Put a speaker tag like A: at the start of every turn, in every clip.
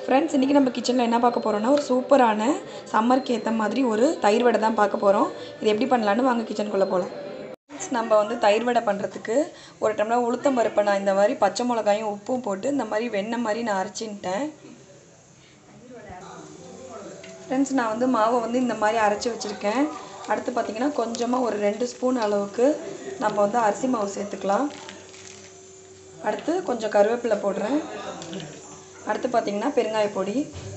A: friends இன்றைக்கி நம்ம கிச்சனில் என்ன பார்க்க போகிறோம்னா ஒரு சூப்பரான சம்மருக்கு ஏற்ற மாதிரி ஒரு தயிர் வடை தான் பார்க்க போகிறோம் இது எப்படி பண்ணலான்னு வாங்க கிச்சனுக்குள்ளே போகலாம் ஃப்ரெண்ட்ஸ் நம்ம வந்து தயிர் வடை பண்ணுறதுக்கு ஒரு டம்ளர் உளுத்தம் பருப்பை நான் இந்த மாதிரி பச்சை மிளகாயும் உப்பும் போட்டு இந்த மாதிரி வெண்ணெய் மாதிரி நான் அரைச்சின்ட்டேன் ஃப்ரெண்ட்ஸ் நான் வந்து மாவை வந்து இந்த மாதிரி அரைச்சி வச்சுருக்கேன் அடுத்து பார்த்திங்கன்னா கொஞ்சமாக ஒரு ரெண்டு ஸ்பூன் அளவுக்கு நம்ம வந்து அரிசி மாவு சேர்த்துக்கலாம் அடுத்து கொஞ்சம் கருவேப்பிலை போடுறேன் அடுத்து பார்த்திங்கன்னா பெருங்காய பொடி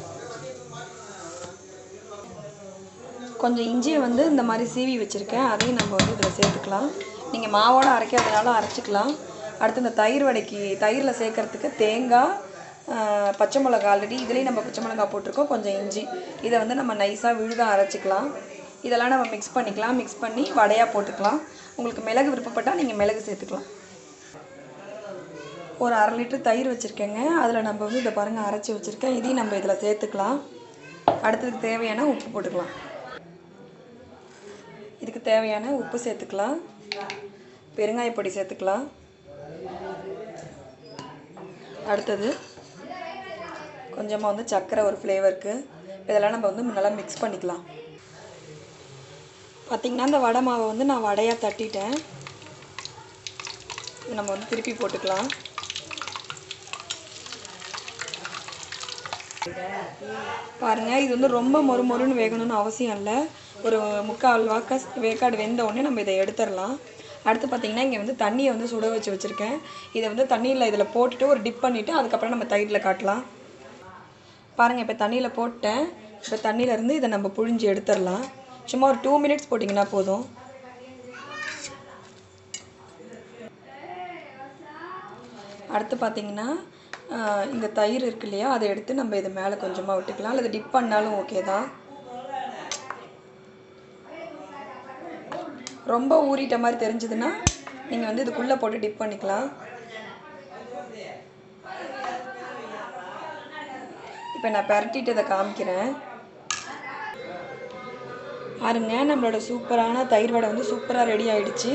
A: கொஞ்சம் இஞ்சியை வந்து இந்த மாதிரி சீவி வச்சுருக்கேன் அதையும் நம்ம வந்து இதில் சேர்த்துக்கலாம் நீங்கள் மாவோடு அரைக்கிறதுனால அரைச்சிக்கலாம் அடுத்து இந்த தயிர் வடைக்கு தயிரில் சேர்க்கறதுக்கு தேங்காய் ஆஹ், பச்சை மிளகா ஆல்ரெடி இதுலேயும் நம்ம பச்சை மிளகா போட்டிருக்கோம் கொஞ்சம் இஞ்சி இதை வந்து நம்ம நைஸாக விழுதாக அரைச்சிக்கலாம் இதெல்லாம் நம்ம மிக்ஸ் பண்ணிக்கலாம் மிக்ஸ் பண்ணி வடையாக போட்டுக்கலாம் உங்களுக்கு மிளகு விருப்பப்பட்டால் நீங்கள் மிளகு சேர்த்துக்கலாம் ஒரு அரை லிட்டர் தயிர் வச்சுருக்கேங்க அதில் நம்ம வந்து இதை பாருங்கள் அரைச்சி வச்சுருக்கேன் இதையும் நம்ம இதில் சேர்த்துக்கலாம் அடுத்ததுக்கு தேவையான உப்பு போட்டுக்கலாம் இதுக்கு தேவையான உப்பு சேர்த்துக்கலாம் பெருங்காய பொடி சேர்த்துக்கலாம் அடுத்தது கொஞ்சமாக வந்து சர்க்கரை ஒரு ஃப்ளேவருக்கு இதெல்லாம் நம்ம வந்து நல்லா மிக்ஸ் பண்ணிக்கலாம் பார்த்திங்கன்னா இந்த வடை மாவை வந்து நான் வடையாக தட்டிட்டேன் இது நம்ம வந்து திருப்பி போட்டுக்கலாம் பாருங்க இது வந்து ரொம்ப மொறு மொறுன்னு வேகணும்னு அவசியம் இல்லை ஒரு முக்கால் வாக்க வேக்காடு வெந்த உடனே நம்ம இதை எடுத்துடலாம் அடுத்து பார்த்தீங்கன்னா இங்கே வந்து தண்ணியை வந்து சுட வச்சு வச்சுருக்கேன் இதை வந்து தண்ணியில் இதில் போட்டுட்டு ஒரு டிப் பண்ணிவிட்டு அதுக்கப்புறம் நம்ம தயிரில் காட்டலாம் பாருங்கள் இப்போ தண்ணியில் போட்டேன் இப்போ தண்ணியிலேருந்து இதை நம்ம புழிஞ்சு எடுத்துடலாம் சும்மா ஒரு டூ மினிட்ஸ் போட்டிங்கன்னா போதும் அடுத்து பார்த்தீங்கன்னா ஆஹ், இந்த தயிர் இருக்கு இல்லையா அதை எடுத்து நம்ம இது மேலே கொஞ்சமாக விட்டுக்கலாம் அல்லது டிப் பண்ணாலும் ஓகே தான் ரொம்ப ஊறிட்ட மாதிரி தெரிஞ்சதுன்னா நீங்கள் வந்து இதுக்குள்ளே போட்டு டிப் பண்ணிக்கலாம் இப்போ நான் பரட்டிட்டு இதை காமிக்கிறேன் பாருங்க நம்மளோட சூப்பரான தயிர் வடை வந்து சூப்பராக ரெடி ஆயிடுச்சு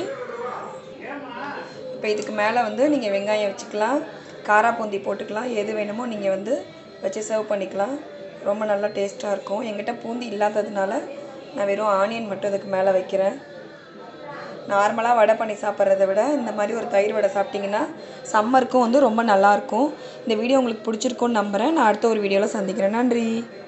A: இப்போ இதுக்கு மேலே வந்து நீங்கள் வெங்காயம் வச்சுக்கலாம் காரா பூந்தி போட்டுக்கலாம் எது வேணுமோ நீங்கள் வந்து வச்சு சர்வ் பண்ணிக்கலாம் ரொம்ப நல்லா டேஸ்ட்டாக இருக்கும் எங்கிட்ட பூந்தி இல்லாததுனால நான் வெறும் ஆனியன் மட்டும் இதுக்கு மேலே வைக்கிறேன் நார்மலாக வடை பண்ணி சாப்பிட்றத விட இந்த மாதிரி ஒரு தயிர் வடை சாப்பிட்டிங்கன்னா சம்மருக்கும் வந்து ரொம்ப நல்லாயிருக்கும் இந்த வீடியோ உங்களுக்கு பிடிச்சிருக்கும்னு நம்புகிறேன் நான் அடுத்த ஒரு வீடியோவில் சந்திக்கிறேன் நன்றி